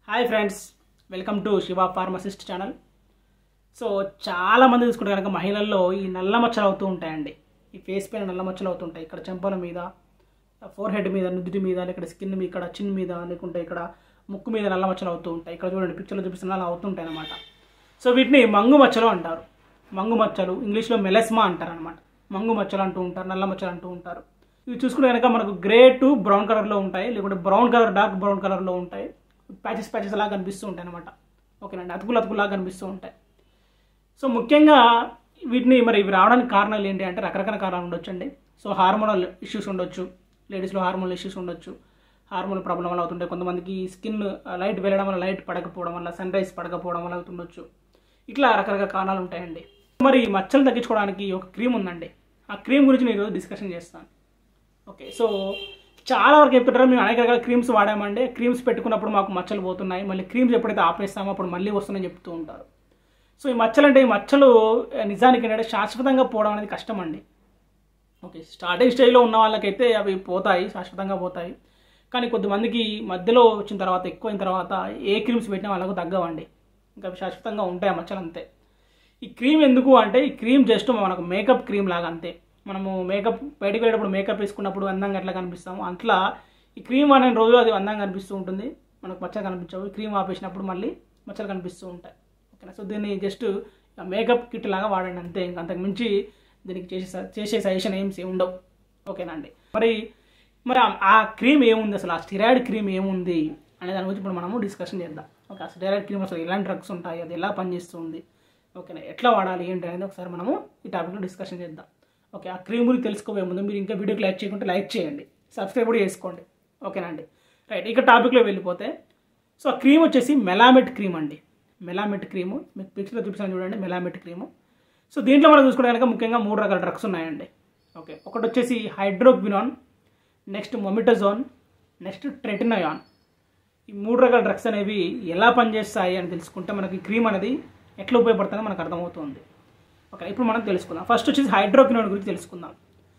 hi friends welcome to Siva pharmacist channel so చాలా మంది తీసుకుంటే కనుక మహిళల్లో ఈ నల్ల మచ్చలు అవుతూ ఉంటాయండి ఈ ఫేస్ పైన నల్ల మచ్చలు అవుతుంటాయి ఇక్కడ చెంపల మీద ఫోర్ హెడ్ మీద నుదుటి మీద ఇక్కడ స్కిన్ మీద ఇక్కడ చిన్ మీద లేకుంటే ఇక్కడ ముక్కు మీద నల్ల మచ్చలు అవుతూ ఉంటాయి ఇక్కడ చూడండి పిక్చర్లో చూపిస్తున్న అలా అవుతుంటాయి అనమాట సో వీటిని మంగు మచ్చలు అంటారు మంగు మచ్చలు ఇంగ్లీష్లో మెలెస్మా అంటారు అనమాట మంగు మచ్చలు అంటూ ఉంటారు నల్ల మచ్చలు అంటూ ఉంటారు ఇవి చూసుకుంటే కనుక మనకు గ్రే టు బ్రౌన్ కలర్లో ఉంటాయి లేకుంటే బ్రౌన్ కలర్ డార్క్ బ్రౌన్ కలర్లో ఉంటాయి ప్యాచెస్ ప్యాచెస్ లాగా కనిపిస్తూ ఉంటాయి అనమాట ఓకేనండి అతుకులు అతుకులాగా కనిపిస్తూ ఉంటాయి సో ముఖ్యంగా వీటిని మరి ఇవి రావడానికి కారణాలు ఏంటి అంటే రకరకాల కారణాలు ఉండొచ్చు అండి సో హార్మోనల్ ఇష్యూస్ ఉండొచ్చు లేడీస్లో హార్మోనల్ ఇష్యూస్ ఉండొచ్చు హార్మోన్ ప్రాబ్లం వల్ల అవుతుంటాయి కొంతమందికి స్కిన్ లైట్ వెళ్ళడం వల్ల లైట్ పడకపోవడం వల్ల సన్ రైజ్ పడకపోవడం వల్ల అవుతుండొచ్చు ఇట్లా రకరకాల కారణాలు ఉంటాయండి మరి ఈ మచ్చలు తగ్గించుకోవడానికి ఒక క్రీమ్ ఉందండి ఆ క్రీమ్ గురించి నేను ఈరోజు డిస్కషన్ చేస్తాను ఓకే సో చాలా వరకు చెప్తుంటారు మేము అనేక రకాల క్రీమ్స్ వాడామండి క్రీమ్స్ పెట్టుకున్నప్పుడు మాకు మచ్చలు పోతున్నాయి మళ్ళీ క్రీమ్స్ ఎప్పుడైతే ఆపేస్తామో అప్పుడు మళ్ళీ వస్తున్నాయని చెప్తూ ఉంటారు సో ఈ మచ్చలు అంటే ఈ మచ్చలు ఆ, నిజానికి ఏంటంటే శాశ్వతంగా పోవడం అనేది కష్టం అండి ఓకే స్టార్టింగ్ స్టేజ్లో ఉన్న వాళ్ళకైతే అవి పోతాయి శాశ్వతంగా పోతాయి కానీ కొద్దిమందికి మధ్యలో వచ్చిన తర్వాత ఎక్కువైన తర్వాత ఏ క్రీమ్స్ పెట్టినా వాళ్ళకు తగ్గవండి ఇంకా అవి శాశ్వతంగా ఉంటాయి ఆ మచ్చలు అంతే ఈ క్రీమ్ ఎందుకు అంటే ఈ క్రీమ్ జస్ట్ మనకు మేకప్ క్రీమ్ లాగా అంతే మనము మేకప్ బయటకు వెళ్ళేటప్పుడు మేకప్ వేసుకున్నప్పుడు అందంగా ఎట్లా కనిపిస్తాము అట్లా ఈ క్రీమ్ అనే రోజు అది అందంగా కనిపిస్తూ ఉంటుంది మనకు మచ్చలు కనిపించవు ఈ క్రీమ్ ఆపేసినప్పుడు మళ్ళీ మచ్చలు కనిపిస్తూ ఉంటాయి ఓకేనా సో దీన్ని జస్ట్ మేకప్ కిట్ లాగా వాడండి అంతే ఇంకా అంతకు మించి దీనికి చేసే స- చేసే సజెషన్ ఏమ్స్ ఏమి ఉండవు ఓకేనా అండి మరి మరి ఆ- ఆ క్రీమ్ ఏముంది అసలు ఆ స్టిరాయిడ్ క్రీమ్ ఏముంది అనే దాని గురించి ఇప్పుడు మనము డిస్కషన్ చేద్దాం ఓకే ఆ స్టిరాయిడ్ క్రీమ్ అసలు ఎలాంటి డ్రగ్స్ ఉంటాయి అది ఎలా పనిచేస్తుంది ఓకేనా ఎట్లా వాడాలి ఏంటి అనేది ఒకసారి మనము ఈ టాపిక్లో డిస్కషన్ చేద్దాం ఓకే ఆ క్రీమ్ గురించి తెలుసుకోబోయే ముందు మీరు ఇంకా వీడియోకి లైక్ చేయకుంటే లైక్ చేయండి సబ్స్క్రైబ్ కూడా చేసుకోండి ఓకేనా అండి రైట్ ఇక టాపిక్లో వెళ్ళిపోతే సో ఆ క్రీమ్ వచ్చేసి మెలామెట్ క్రీమ్ అండి మెలామెట్ క్రీము మీకు పిక్చర్లో చూపిస్తాను చూడండి మెలామెట్ క్రీము సో దీంట్లో మనం చూసుకుంటే కనుక ముఖ్యంగా మూడు రకాల డ్రగ్స్ ఉన్నాయండి ఓకే ఒకటి వచ్చేసి hydroquinone next mometasone next tretinoin ఈ మూడు రకాల డ్రగ్స్ అనేవి ఎలా పనిచేస్తాయి అని తెలుసుకుంటే మనకి క్రీమ్ అనేది ఎట్లా ఉపయోగపడుతుందో మనకు అర్థమవుతుంది ఓకే ఇప్పుడు మనం తెలుసుకుందాం ఫస్ట్ వచ్చేసి హైడ్రోక్వినాన్ గురించి తెలుసుకుందాం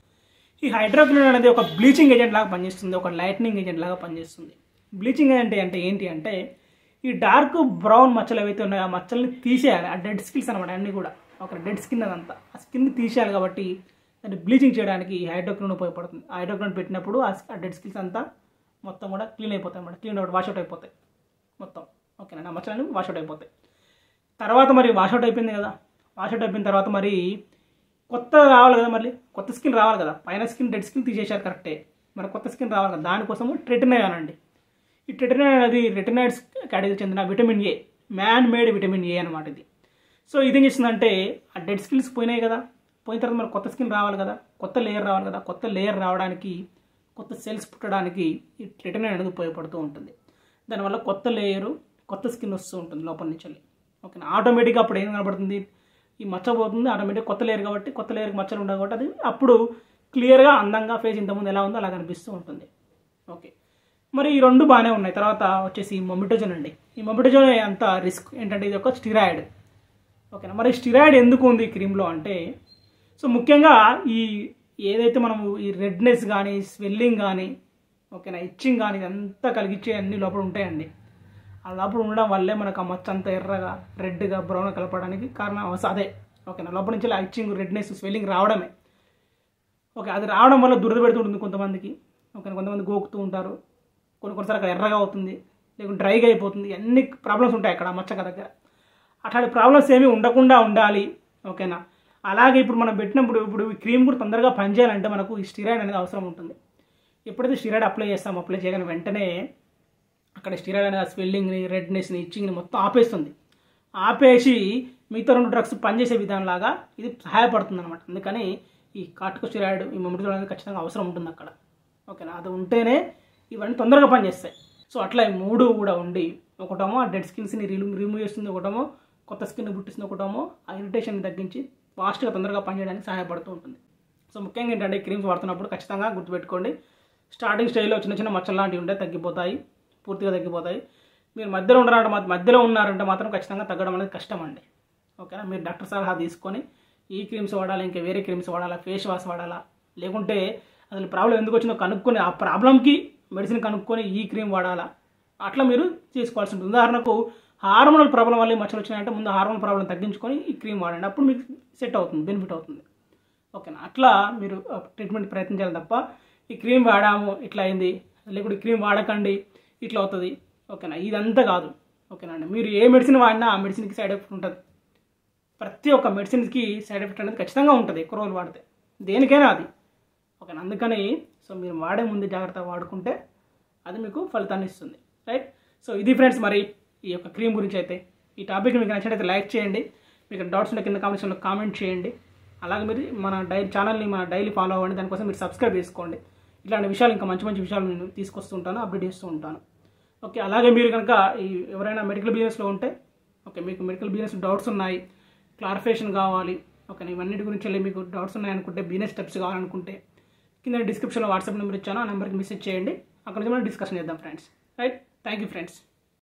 ఈ హైడ్రోక్వినాన్ అనేది ఒక బ్లీచింగ్ ఏజెంట్ లాగా పనిచేస్తుంది ఒక లైట్నింగ్ ఏజెంట్ లాగా పనిచేస్తుంది బ్లీచింగ్ ఏజెంట్ అంటే ఏంటి అంటే ఈ డార్క్ బ్రౌన్ మచ్చలు ఏవైతే ఉన్నాయో ఆ మచ్చల్ని తీసేయాలి ఆ డెడ్ స్కిన్స్ అనమాట అన్నీ కూడా ఒక డెడ్ స్కిన్ అదంతా ఆ స్కిన్ తీసేయాలి కాబట్టి దాన్ని బ్లీచింగ్ చేయడానికి ఈ హైడ్రోక్వినాన్ ఉపయోగపడుతుంది ఆ హైడ్రోక్వినాన్ పెట్టినప్పుడు ఆ డెడ్ స్కిన్స్ అంతా మొత్తం కూడా క్లీన్ అయిపోతాయి అన్నమాట క్లీన్ అవుట్ వాష్ అవుట్ అయిపోతాయి మొత్తం ఓకేనా నా మచ్చలన్నీ వాష్ అవుట్ అయిపోతాయి తర్వాత మరి వాషౌట్ అయిపోయింది కదా వాషౌట్ అయిపోయిన తర్వాత మరి కొత్త రావాలి కదా మళ్ళీ కొత్త స్కిన్ రావాలి కదా పైన స్కిన్ డెడ్ స్కిన్ తీసేశారు కరెక్టే మరి కొత్త స్కిన్ రావాలి కదా దానికోసము ట్రెటినయాన్ అండి ఈ ట్రెటినయాన్ అనేది రెటినాయిడ్స్ కేటగిరీకి చెందిన vitamin A man made vitamin A అనమాట ఇది సో ఇది ఏం చేస్తుందంటే ఆ డెడ్ స్కిన్స్ పోయినాయి కదా పోయిన తర్వాత మరి కొత్త స్కిన్ రావాలి కదా కొత్త లేయర్ రావాలి కదా కొత్త లేయర్ రావడానికి కొత్త సెల్స్ పుట్టడానికి ఈ రెటినైన్ అనేది ఉపయోగపడుతూ ఉంటుంది దానివల్ల కొత్త లేయరు కొత్త స్కిన్ వస్తూ ఉంటుంది లోపల నుంచి వెళ్ళి ఓకేనా ఆటోమేటిక్గా అప్పుడు ఏం కనబడుతుంది ఈ మచ్చ పోతుంది ఆటోమేటిక్ కొత్త లేయర్ కాబట్టి కొత్త లేయర్కి మచ్చలు ఉండవు కాబట్టి అది అప్పుడు క్లియర్గా అందంగా ఫేస్ ఇంతకుముందు ఎలా ఉందో అలా కనిపిస్తూ ఉంటుంది ఓకే మరి ఈ రెండు బాగానే ఉన్నాయి తర్వాత వచ్చేసి మొమిటోజన్ అండి ఈ మొమిటోజన్ అంత రిస్క్ ఏంటంటే ఇది ఒక స్టిరాయిడ్ ఓకేనా మరి స్టిరాయిడ్ ఎందుకు ఉంది ఈ క్రీమ్లో అంటే సో ముఖ్యంగా ఈ ఏదైతే మనము ఈ రెడ్నెస్ కానీ స్వెల్లింగ్ కానీ ఓకేనా ఇచ్చింగ్ కానీ ఇదంతా కలిగించే అన్ని లోపల ఉంటాయండి ఆ లోపల ఉండడం వల్లే మనకు ఆ మచ్చ అంతా ఎర్రగా రెడ్గా బ్రౌన్ కలపడానికి కారణం అవస- అదే ఓకేనా లోపల నుంచి ఇలా ఇచ్చింగ్ రెడ్నెస్ స్వెల్లింగ్ రావడమే ఓకే అది రావడం వల్ల దురద పెడుతుంటుంది కొంతమందికి ఓకే కొంతమంది గోకుతూ ఉంటారు కొన్ని కొన్నిసార్లు అక్కడ ఎర్రగా అవుతుంది లేకుంటే డ్రైగా అయిపోతుంది అన్ని ప్రాబ్లమ్స్ ఉంటాయి అక్కడ ఆ మచ్చక దగ్గర అట్లాంటి ప్రాబ్లమ్స్ ఏమీ ఉండకుండా ఉండాలి ఓకేనా అలాగే ఇప్పుడు మనం పెట్టినప్పుడు ఇప్పుడు ఈ క్రీమ్ కూడా తొందరగా పనిచేయాలంటే మనకు ఈ స్టిరాయిడ్ అనేది అవసరం ఉంటుంది ఎప్పుడైతే స్టిరాయిడ్ అప్లై చేస్తామో అప్లై చేయగానే వెంటనే అక్కడ స్టిరాయిడ్ అనేది స్వెల్లింగ్ని రెడ్నెస్ని ఇచ్చింగ్ని మొత్తం ఆపేస్తుంది ఆపేసి మిగతా రెండు డ్రగ్స్ పనిచేసే విధానంలాగా ఇది సహాయపడుతుంది అనమాట అందుకని ఈ కార్టికో స్టిరాయిడ్ ఈ మొమిటోల్ అనేది ఖచ్చితంగా అవసరం ఉంటుంది అక్కడ ఓకేనా అది ఉంటేనే ఇవన్నీ తొందరగా పనిచేస్తాయి సో అట్లా ఈ మూడు కూడా ఉండి ఒకటేమో ఆ డెడ్ స్కిన్స్ని రిమూవ్ రిమూవ్ చేస్తుంది ఒకటేమో కొత్త స్కిన్ పుట్టిస్తుంది ఒకటేమో ఆ ఇరిటేషన్ తగ్గించి ఫాస్ట్గా తొందరగా పనిచేయడానికి సహాయపడుతూ ఉంటుంది సో ముఖ్యంగా ఏంటంటే క్రీమ్స్ వాడుతున్నప్పుడు ఖచ్చితంగా గుర్తుపెట్టుకోండి స్టార్టింగ్ స్టేజ్లో చిన్న చిన్న మచ్చలు లాంటివి ఉంటే తగ్గిపోతాయి పూర్తిగా తగ్గిపోతాయి మీరు మధ్యలో ఉన్నారంటే మాత్రం మధ్యలో ఉన్నారంటే మాత్రం ఖచ్చితంగా తగ్గడం అనేది కష్టం అండి ఓకేనా మీరు డాక్టర్ సలహా తీసుకొని ఈ క్రీమ్స్ వాడాలా ఇంకా వేరే క్రీమ్స్ వాడాలా ఫేస్ వాష్ వాడాలా లేకుంటే అసలు ప్రాబ్లం ఎందుకు వచ్చిందో కనుక్కొని ఆ ప్రాబ్లంకి మెడిసిన్ కనుక్కొని ఈ క్రీమ్ వాడాలా అట్లా మీరు చేసుకోవాల్సి ఉంటుంది ఉదాహరణకు హార్మోనల్ ప్రాబ్లం వల్ల ఈ మచ్చలు వచ్చినాయంటే ముందు హార్మోన్ ప్రాబ్లం తగ్గించుకొని ఈ క్రీమ్ వాడండి అప్పుడు మీకు సెట్ అవుతుంది బెనిఫిట్ అవుతుంది ఓకేనా అట్లా మీరు ట్రీట్మెంట్ ప్రయత్నించాలి తప్ప ఈ క్రీమ్ వాడాము ఇట్లా అయింది లేకుంటే ఈ క్రీమ్ వాడకండి ఇట్లా అవుతుంది ఓకేనా ఇదంతా కాదు ఓకేనా అండి మీరు ఏ మెడిసిన్ వాడినా ఆ మెడిసిన్కి సైడ్ ఎఫెక్ట్ ఉంటుంది ప్రతి ఒక్క మెడిసిన్కి సైడ్ ఎఫెక్ట్ అనేది ఖచ్చితంగా ఉంటుంది ఎక్కువ రోజులు వాడితే దేనికైనా అది ఓకేనా అందుకని సో మీరు వాడే ముందు జాగ్రత్తగా వాడుకుంటే అది మీకు ఫలితాన్ని ఇస్తుంది రైట్ సో ఇది ఫ్రెండ్స్ మరి ఈ యొక్క క్రీమ్ గురించి అయితే ఈ టాపిక్ మీకు నచ్చినట్లయితే లైక్ చేయండి మీకు డౌట్స్ ఉంటే కింద కామెంట్స్లో కామెంట్ చేయండి అలాగే మీరు మన డై ఛానల్ని మన డైలీ ఫాలో అవ్వండి దానికోసం మీరు సబ్స్క్రైబ్ చేసుకోండి ఇట్లాంటి విషయాలు ఇంకా మంచి మంచి విషయాలు నేను తీసుకొస్తూ ఉంటాను అప్డేట్ చేస్తూ ఉంటాను ఓకే అలాగే మీరు కనుక ఈ ఎవరైనా మెడికల్ బిజినెస్లో ఉంటే ఓకే మీకు మెడికల్ బిజినెస్ డౌట్స్ ఉన్నాయి క్లారిఫికేషన్ కావాలి ఓకే ఇవన్నిటి గురించి వెళ్ళి మీకు డౌట్స్ ఉన్నాయనుకుంటే బిజినెస్ స్టెప్స్ కావాలనుకుంటే కింద డిస్క్రిప్షన్లో వాట్సాప్ నెంబర్ ఇచ్చాను ఆ నెంబర్కి మెసేజ్ చేయండి అక్కడ నుంచి మనం డిస్కషన్ చేద్దాం friends right thank you friends